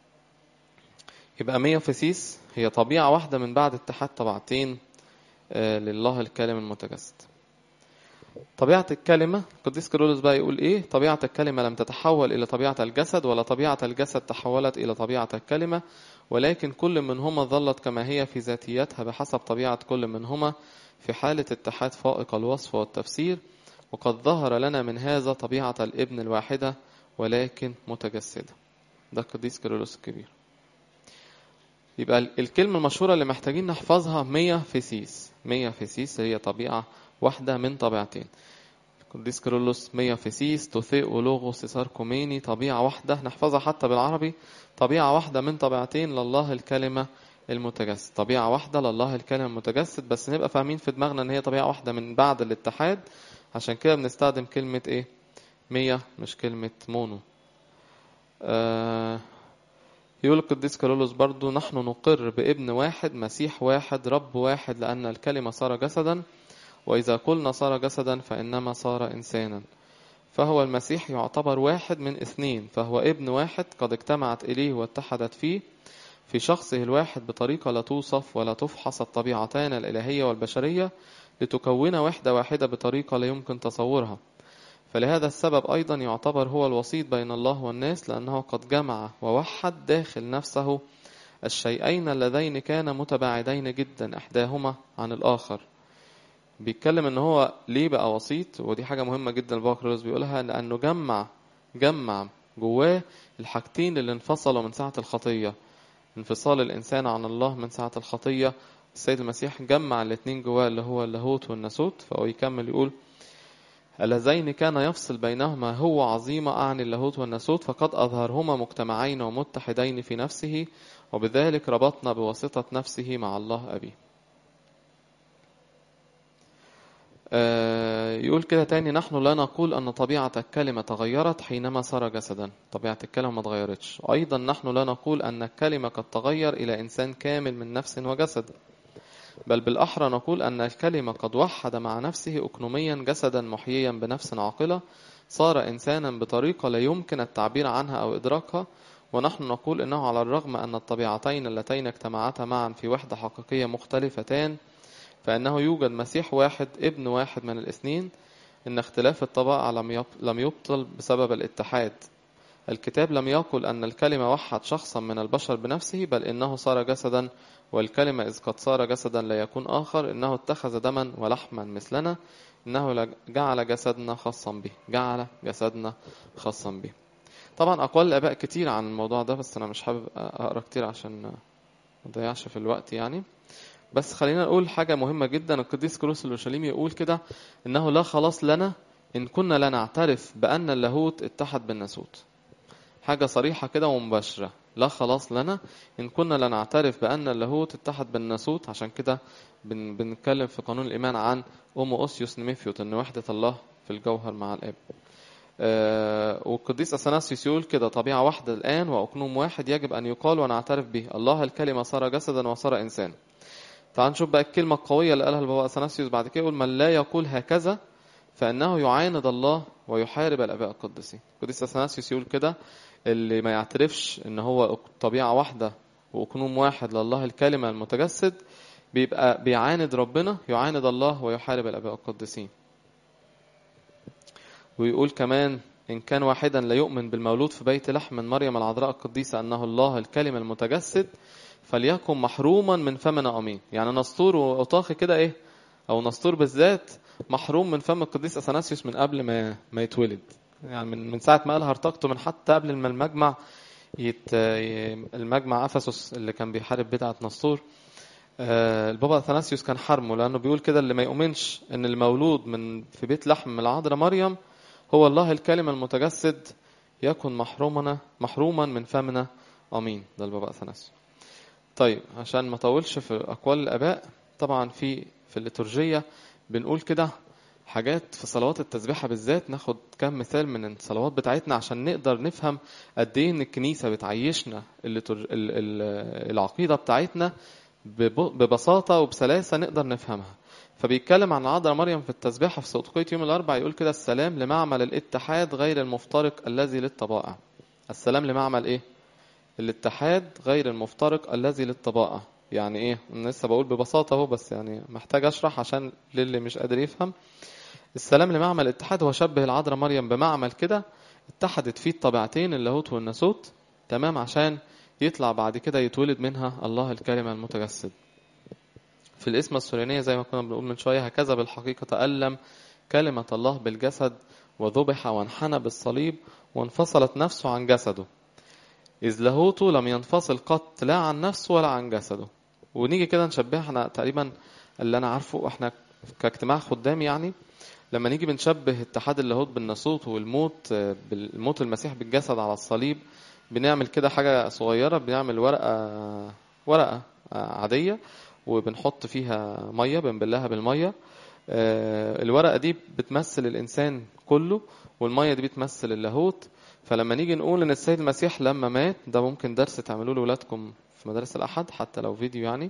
يبقى مية فسيس هي طبيعة واحدة من بعد اتحاد طبيعتين لله الكلمة المتجسد طبيعة الكلمة القديس كيرلس بقى يقول ايه طبيعة الكلمة لم تتحول إلى طبيعة الجسد ولا طبيعة الجسد تحولت إلى طبيعة الكلمة ولكن كل منهما ظلت كما هي في ذاتيتها بحسب طبيعة كل منهما في حالة اتحاد فائق الوصف والتفسير وقد ظهر لنا من هذا طبيعة الابن الواحدة ولكن متجسدة ده القديس كيرلس الكبير يبقى الكلمة المشهورة اللي محتاجين نحفظها مية فيسيس مية فيسيس هي طبيعة واحدة من طبيعتين القديس كيرلس مية فيسيس توثيق لوغو سيسار كوميني طبيعة واحدة نحفظها حتى بالعربي طبيعة واحدة من طبيعتين لله الكلمة المتجسد طبيعة واحدة لله الكلمة المتجسد بس نبقى فاهمين في دماغنا ان هي طبيعة واحدة من بعد الاتحاد عشان كده بنستخدم كلمة ايه مية مش كلمة مونو آه يقول القديس كارولوس برضو نحن نقر بابن واحد مسيح واحد رب واحد لأن الكلمة صار جسدا وإذا قلنا صار جسدا فإنما صار إنسانا فهو المسيح يعتبر واحد من اثنين فهو ابن واحد قد اجتمعت إليه واتحدت فيه في شخصه الواحد بطريقة لا توصف ولا تفحص الطبيعتان الإلهية والبشرية لتكون وحدة واحدة بطريقة لا يمكن تصورها فلهذا السبب أيضا يعتبر هو الوسيط بين الله والناس لأنه قد جمع ووحد داخل نفسه الشيئين اللذين كانا متباعدين جدا إحداهما عن الآخر بيتكلم ان هو ليه بقى وسيط ودي حاجة مهمة جدا الباكروس بيقولها لأنه جمع جمع جواه الحاجتين اللي انفصلوا من ساعة الخطية انفصال الإنسان عن الله من ساعة الخطية السيد المسيح جمع الاتنين جواه اللي هو اللاهوت والناسوت فهو يكمل يقول اللذين كان يفصل بينهما هو عظيمة أعني اللاهوت والناسوت فقد أظهرهما مجتمعين ومتحدين في نفسه وبذلك ربطنا بواسطة نفسه مع الله أبيه يقول كده تاني نحن لا نقول أن طبيعة الكلمة تغيرت حينما صار جسدا طبيعة الكلمة ما تغيرتش أيضا نحن لا نقول أن الكلمة قد تغير إلى إنسان كامل من نفس وجسد بل بالأحرى نقول أن الكلمة قد وحد مع نفسه أكنوميا جسدا محييا بنفس عاقلة صار إنسانا بطريقة لا يمكن التعبير عنها أو إدراكها ونحن نقول إنه على الرغم أن الطبيعتين اللتين اجتمعتا معا في وحدة حقيقية مختلفتان فإنه يوجد مسيح واحد ابن واحد من الاثنين إن اختلاف الطبائع لم يبطل بسبب الاتحاد الكتاب لم يقل أن الكلمة وحد شخصا من البشر بنفسه بل إنه صار جسدا والكلمة إذ قد صار جسدا لا يكون آخر إنه اتخذ دما ولحما مثلنا إنه جعل جسدنا خاصا به جعل جسدنا خاصا به طبعا أقوال الآباء كتير عن الموضوع ده بس أنا مش حابب أقرأ كتير عشان نضيعش في الوقت يعني بس خلينا نقول حاجة مهمة جدا القديس كروس الأورشليمي يقول كده إنه لا خلاص لنا إن كنا لا نعترف بأن اللاهوت اتحد بالناسوت حاجة صريحة كده ومباشرة لا خلاص لنا إن كنا لا نعترف بأن اللاهوت اتحد بالناسوت عشان كده بن بنتكلم في قانون الإيمان عن أومو أوسيوس نيميفيوت إن وحدة الله في الجوهر مع الآب آه والقديس أثناسيوس يقول كده طبيعة واحدة الآن وأقنوم واحد يجب أن يقال ونعترف به الله الكلمة صار جسدا وصار إنسان تعال نشوف بقى الكلمة القوية اللي قالها البابا أثناسيوس بعد كده يقول من لا يقول هكذا فإنه يعاند الله ويحارب الآباء القديسين القديس أثناسيوس يقول كده اللي ما يعترفش إن هو طبيعة واحدة وأقنوم واحد لله الكلمة المتجسد بيبقى بيعاند ربنا يعاند الله ويحارب الآباء القديسين ويقول كمان إن كان واحدا لا يؤمن بالمولود في بيت لحم من مريم العذراء القديسة أنه الله الكلمة المتجسد فليكن محروما من فمنا أمين يعني نسطور وأطاخي كده إيه أو نسطور بالذات محروم من فم القديس أثناسيوس من قبل ما ما يتولد يعني من من ساعة ما قال هرطقته من حتى قبل ما المجمع يت... المجمع أفسس اللي كان بيحارب بدعة نسطور البابا اثناسيوس كان حرمه لانه بيقول كده اللي ما يؤمنش ان المولود من في بيت لحم من العذراء مريم هو الله الكلمه المتجسد يكن محرومنا محروما من فمنا امين ده البابا اثناسيوس طيب عشان ما اطولش في اقوال الاباء طبعا في في الليتورجيه بنقول كده حاجات في صلوات التسبيحه بالذات ناخد كم مثال من الصلوات بتاعتنا عشان نقدر نفهم قد ايه ان الكنيسه بتعيشنا العقيده بتاعتنا ببساطة وبسلاسة نقدر نفهمها فبيتكلم عن عذراء مريم في التسبيحة في سقطقية يوم الأربع يقول كده السلام لمعمل الاتحاد غير المفترق الذي للطبائع السلام لمعمل إيه؟ الاتحاد غير المفترق الذي للطبائع يعني إيه؟ أنا لسه بقول ببساطة أهو بس يعني محتاج أشرح عشان للي مش قادر يفهم السلام لمعمل الاتحاد هو شبه العذراء مريم بمعمل كده اتحدت فيه الطبيعتين اللاهوت والناسوت تمام عشان يطلع بعد كده يتولد منها الله الكلمة المتجسد في الاسم السوريانية زي ما كنا بنقول من شوية هكذا بالحقيقة تألم كلمة الله بالجسد وذبح وانحنى بالصليب وانفصلت نفسه عن جسده إذ لاهوته لم ينفصل قط لا عن نفسه ولا عن جسده ونيجي كده نشبهها احنا تقريبا اللي أنا عارفه احنا كاجتماع خدام يعني لما نيجي بنشبه اتحاد اللاهوت بالناسوت والموت بالموت المسيح بالجسد على الصليب بنعمل كده حاجة صغيرة بنعمل ورقة ورقة عادية وبنحط فيها مية بنبلها بالمية الورقة دي بتمثل الإنسان كله والمية دي بتمثل اللاهوت فلما نيجي نقول إن السيد المسيح لما مات ده ممكن درس تعملوه لأولادكم في مدارس الأحد حتى لو فيديو يعني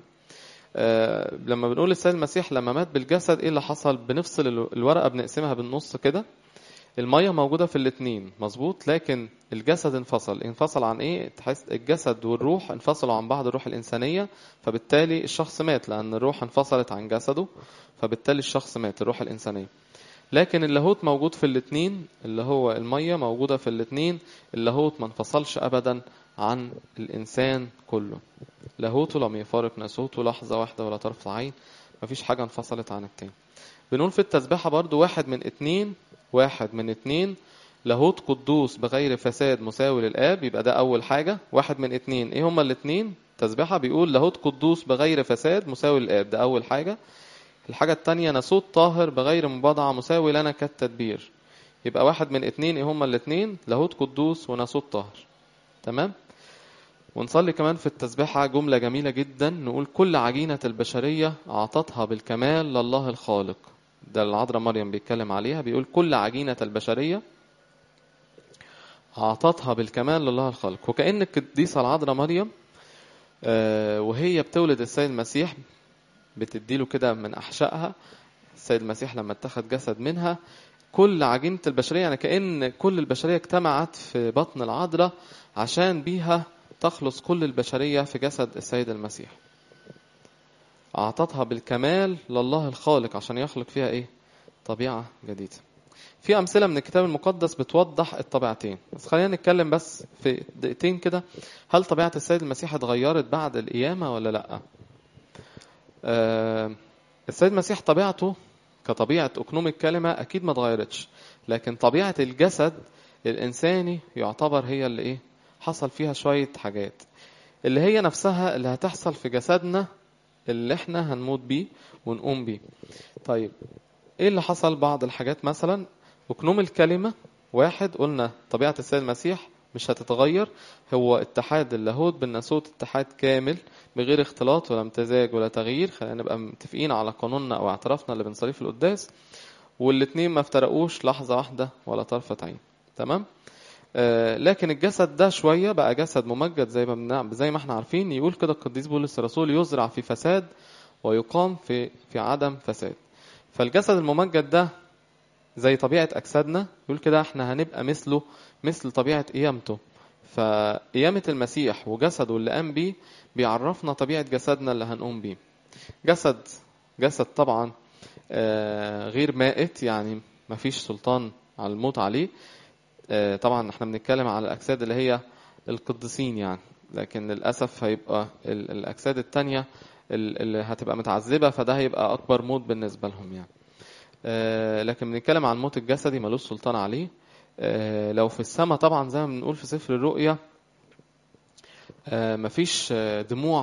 لما بنقول السيد المسيح لما مات بالجسد إيه اللي حصل بنفصل الورقة بنقسمها بالنص كده المية موجودة في الاتنين مظبوط لكن الجسد انفصل انفصل عن ايه تحس الجسد والروح انفصلوا عن بعض الروح الإنسانية فبالتالي الشخص مات لأن الروح انفصلت عن جسده فبالتالي الشخص مات الروح الإنسانية لكن اللاهوت موجود في الاتنين اللي هو المية موجودة في الاتنين اللاهوت ما انفصلش أبدا عن الإنسان كله لاهوته لم يفارق ناسوته لحظة واحدة ولا طرف عين مفيش حاجة انفصلت عن التاني بنقول في التسبيحة برضو واحد من اتنين واحد من اتنين لاهوت قدوس بغير فساد مساوي للآب يبقى ده أول حاجة واحد من اتنين إيه هما الاتنين تسبيحة بيقول لاهوت قدوس بغير فساد مساوي للآب ده أول حاجة الحاجة التانية ناسوت طاهر بغير مباضعة مساوي لنا كالتدبير يبقى واحد من اتنين إيه هما الاتنين لاهوت قدوس وناسوت طاهر تمام ونصلي كمان في التسبيحة جملة جميلة جدا نقول كل عجينة البشرية أعطتها بالكمال لله الخالق ده العذراء مريم بيتكلم عليها بيقول كل عجينة البشرية أعطتها بالكمال لله الخالق وكأن القديسة العذراء مريم وهي بتولد السيد المسيح بتديله كده من أحشائها السيد المسيح لما اتخذ جسد منها كل عجينة البشرية يعني كأن كل البشرية اجتمعت في بطن العذراء عشان بيها تخلص كل البشرية في جسد السيد المسيح أعطتها بالكمال لله الخالق عشان يخلق فيها إيه؟ طبيعة جديدة. في أمثلة من الكتاب المقدس بتوضح الطبيعتين، بس خلينا نتكلم بس في دقيقتين كده، هل طبيعة السيد المسيح اتغيرت بعد القيامة ولا لأ؟ آه السيد المسيح طبيعته كطبيعة أكنوم الكلمة أكيد ما اتغيرتش، لكن طبيعة الجسد الإنساني يعتبر هي اللي إيه؟ حصل فيها شوية حاجات. اللي هي نفسها اللي هتحصل في جسدنا اللي احنا هنموت بيه ونقوم بيه طيب ايه اللي حصل بعض الحاجات مثلا وكنوم الكلمة واحد قلنا طبيعة السيد المسيح مش هتتغير هو اتحاد اللاهوت بالناسوت اتحاد كامل بغير اختلاط ولا امتزاج ولا تغيير خلينا نبقى متفقين على قانوننا او اعترافنا اللي بنصليه في القداس والاتنين ما افترقوش لحظة واحدة ولا طرفة عين تمام آه لكن الجسد ده شوية بقى جسد ممجد زي ما بنع... زي ما احنا عارفين يقول كده القديس بولس الرسول يزرع في فساد ويقام في في عدم فساد فالجسد الممجد ده زي طبيعة أجسادنا يقول كده احنا هنبقى مثله مثل طبيعة قيامته فقيامة المسيح وجسده اللي قام بيه بيعرفنا طبيعة جسدنا اللي هنقوم بيه جسد جسد طبعا آه غير مائت يعني مفيش سلطان على الموت عليه آه طبعا احنا بنتكلم على الأجساد اللي هي القديسين يعني لكن للأسف هيبقى الأجساد التانية اللي هتبقى متعذبة فده هيبقى أكبر موت بالنسبة لهم يعني آه لكن بنتكلم عن الموت الجسدي ملوش سلطان عليه آه لو في السماء طبعا زي ما بنقول في سفر الرؤيا آه مفيش دموع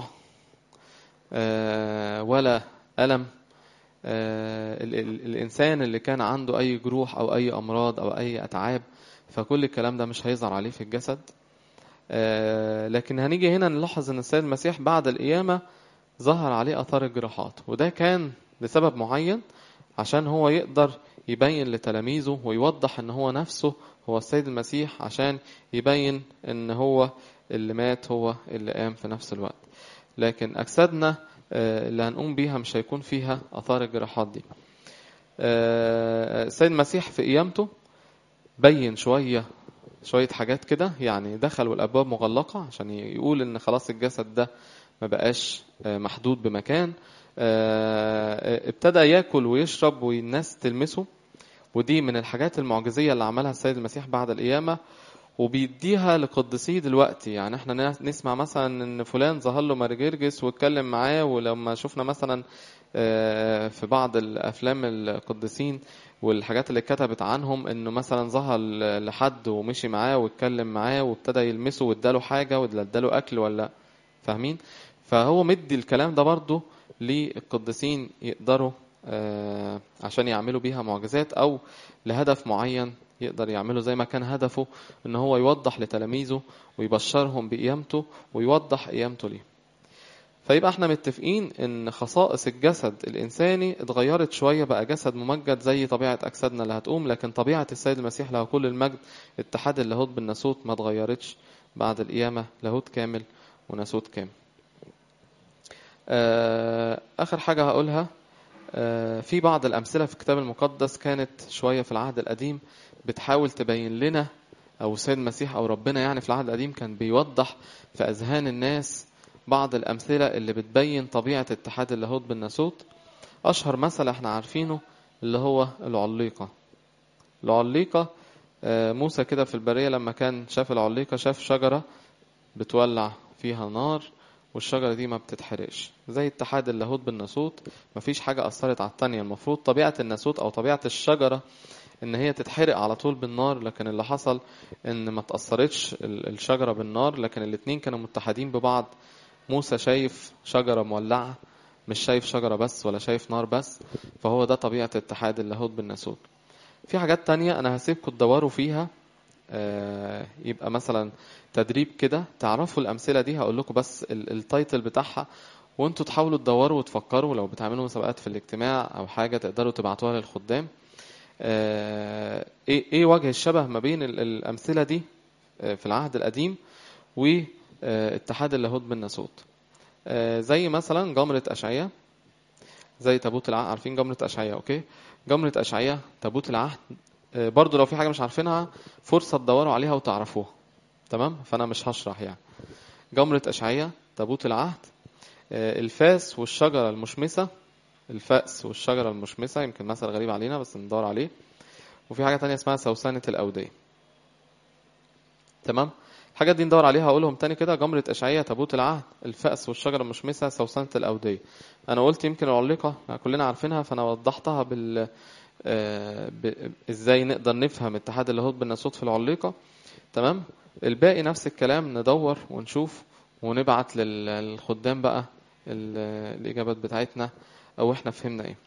ولا ألم ال ال الإنسان اللي كان عنده أي جروح أو أي أمراض أو أي أتعاب فكل الكلام ده مش هيظهر عليه في الجسد لكن هنيجي هنا نلاحظ أن السيد المسيح بعد القيامة ظهر عليه أثار الجراحات وده كان لسبب معين عشان هو يقدر يبين لتلاميذه ويوضح ان هو نفسه هو السيد المسيح عشان يبين ان هو اللي مات هو اللي قام في نفس الوقت لكن اجسادنا اللي هنقوم بيها مش هيكون فيها اثار الجراحات دي السيد المسيح في قيامته بين شويه شويه حاجات كده يعني دخل والابواب مغلقه عشان يقول ان خلاص الجسد ده ما بقاش محدود بمكان ابتدى ياكل ويشرب والناس تلمسه ودي من الحاجات المعجزيه اللي عملها السيد المسيح بعد القيامه وبيديها لقدسيه دلوقتي يعني احنا نسمع مثلا ان فلان ظهر له مرجرجس واتكلم معاه ولما شفنا مثلا في بعض الافلام القديسين والحاجات اللي اتكتبت عنهم انه مثلا ظهر لحد ومشي معاه واتكلم معاه وابتدى يلمسه واداله حاجه واداله اكل ولا فاهمين فهو مدي الكلام ده برضه للقديسين يقدروا آه عشان يعملوا بيها معجزات او لهدف معين يقدر يعمله زي ما كان هدفه ان هو يوضح لتلاميذه ويبشرهم بقيامته ويوضح قيامته ليه فيبقى احنا متفقين ان خصائص الجسد الانساني اتغيرت شويه بقى جسد ممجد زي طبيعه اجسادنا اللي هتقوم لكن طبيعه السيد المسيح له كل المجد اتحاد اللاهوت بالناسوت ما اتغيرتش بعد القيامه لاهوت كامل وناسوت كامل آخر حاجة هقولها في بعض الأمثلة في الكتاب المقدس كانت شوية في العهد القديم بتحاول تبين لنا أو السيد المسيح أو ربنا يعني في العهد القديم كان بيوضح في أذهان الناس بعض الأمثلة اللي بتبين طبيعة اتحاد اللاهوت بالناسوت أشهر مثل احنا عارفينه اللي هو العليقة العليقة موسى كده في البرية لما كان شاف العليقة شاف شجرة بتولع فيها نار والشجرة دي ما بتتحرقش زي اتحاد اللاهوت بالناسوت مفيش حاجة أثرت على التانية المفروض طبيعة الناسوت أو طبيعة الشجرة إن هي تتحرق على طول بالنار لكن اللي حصل إن ما تأثرتش الشجرة بالنار لكن الاتنين كانوا متحدين ببعض موسى شايف شجرة مولعة مش شايف شجرة بس ولا شايف نار بس فهو ده طبيعة اتحاد اللاهوت بالناسوت في حاجات تانية أنا هسيبكم تدوروا فيها آه يبقى مثلا تدريب كده تعرفوا الأمثلة دي هقول لكم بس التايتل بتاعها وانتوا تحاولوا تدوروا وتفكروا لو بتعملوا مسابقات في الاجتماع أو حاجة تقدروا تبعتوها للخدام آه ايه ايه وجه الشبه ما بين الأمثلة دي في العهد القديم واتحاد اللاهوت بالناسوت آه زي مثلا جمرة أشعية زي تابوت العهد عارفين جمرة أشعية أوكي جمرة أشعية تابوت العهد برضو لو في حاجة مش عارفينها فرصة تدوروا عليها وتعرفوها تمام فأنا مش هشرح يعني جمرة أشعية تابوت العهد الفاس والشجرة المشمسة الفأس والشجرة المشمسة يمكن مثل غريب علينا بس ندور عليه وفي حاجة تانية اسمها سوسنة الأودية تمام الحاجات دي ندور عليها هقولهم تاني كده جمرة أشعية تابوت العهد الفأس والشجرة المشمسة سوسنة الأودية أنا قلت يمكن العليقة كلنا عارفينها فأنا وضحتها بال ازاي نقدر نفهم اتحاد اللاهوت بالناسوت في العليقه تمام الباقي نفس الكلام ندور ونشوف ونبعت لل- للخدام بقى ال- الإجابات بتاعتنا أو إحنا فهمنا إيه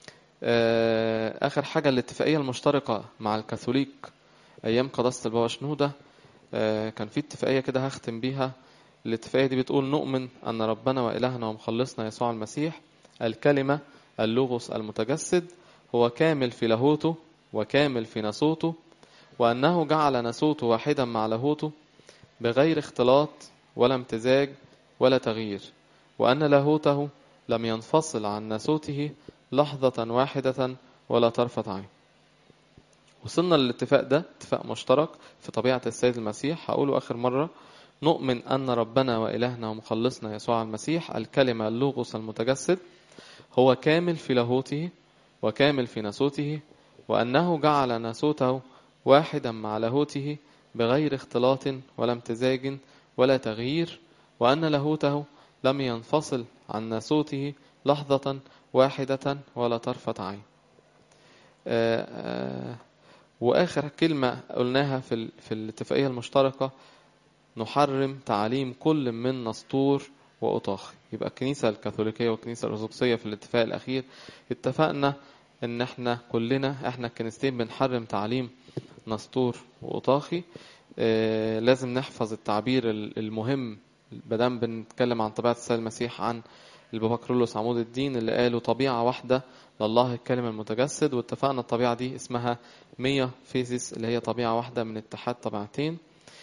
آه، آخر حاجة الاتفاقية المشتركة مع الكاثوليك أيام قداسة البابا شنودة آه، كان في اتفاقية كده هختم بيها الاتفاقية دي بتقول نؤمن أن ربنا وإلهنا ومخلصنا يسوع المسيح الكلمة اللوغوس المتجسد هو كامل في لاهوته وكامل في ناسوته وأنه جعل ناسوته واحدا مع لاهوته بغير اختلاط ولا امتزاج ولا تغيير وأن لاهوته لم ينفصل عن ناسوته لحظة واحدة ولا طرفة عين وصلنا للاتفاق ده اتفاق مشترك في طبيعة السيد المسيح هقوله آخر مرة نؤمن أن ربنا وإلهنا ومخلصنا يسوع المسيح الكلمة اللوغوس المتجسد هو كامل في لاهوته وكامل في ناسوته وأنه جعل ناسوته واحدا مع لاهوته بغير اختلاط ولا امتزاج ولا تغيير وأن لاهوته لم ينفصل عن ناسوته لحظة واحدة ولا طرفة عين آه، آه، وآخر كلمة قلناها في ال- في الاتفاقية المشتركة نحرم تعاليم كل من نسطور وأطاخي يبقى الكنيسة الكاثوليكية والكنيسة الأرثوذكسية في الاتفاق الأخير اتفقنا إن احنا كلنا احنا الكنيستين بنحرم تعليم نسطور وأطاخي آه، لازم نحفظ التعبير ال- المهم بدل بنتكلم عن طبيعة السيد المسيح عن البابا كرولوس عمود الدين اللي قالوا طبيعة واحدة لله الكلمة المتجسد واتفقنا الطبيعة دي اسمها مية فيزيس اللي هي طبيعة واحدة من اتحاد طبيعتين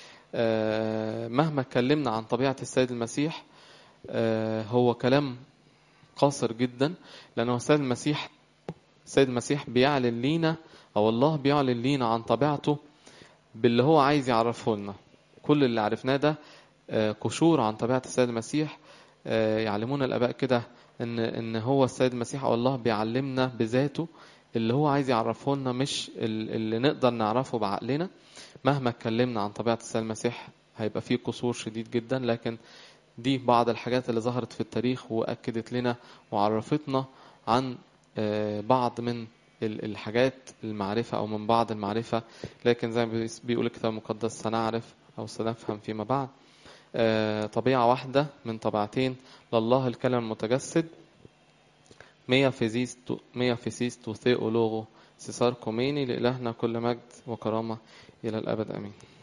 آه، مهما اتكلمنا عن طبيعة السيد المسيح آه، هو كلام قاصر جدا لأنه السيد المسيح السيد المسيح بيعلن لينا أو الله بيعلن لينا عن طبيعته باللي هو عايز يعرفه لنا كل اللي عرفناه ده آه، قشور عن طبيعة السيد المسيح آه، يعلمونا الآباء كده إن إن هو السيد المسيح أو الله بيعلمنا بذاته اللي هو عايز يعرفه لنا مش ال- اللي نقدر نعرفه بعقلنا مهما اتكلمنا عن طبيعة السيد المسيح هيبقى فيه قصور شديد جدا لكن دي بعض الحاجات اللي ظهرت في التاريخ وأكدت لنا وعرفتنا عن آه، بعض من ال- الحاجات المعرفة أو من بعض المعرفة لكن زي ما بيس- بيقول الكتاب المقدس سنعرف أو سنفهم فيما بعد آه، طبيعة واحدة من طبيعتين لله الكلام المتجسد مية فيزيس تو مية فيسيس تو ثيولوغو سيسار كوميني لإلهنا كل مجد وكرامة إلى الأبد آمين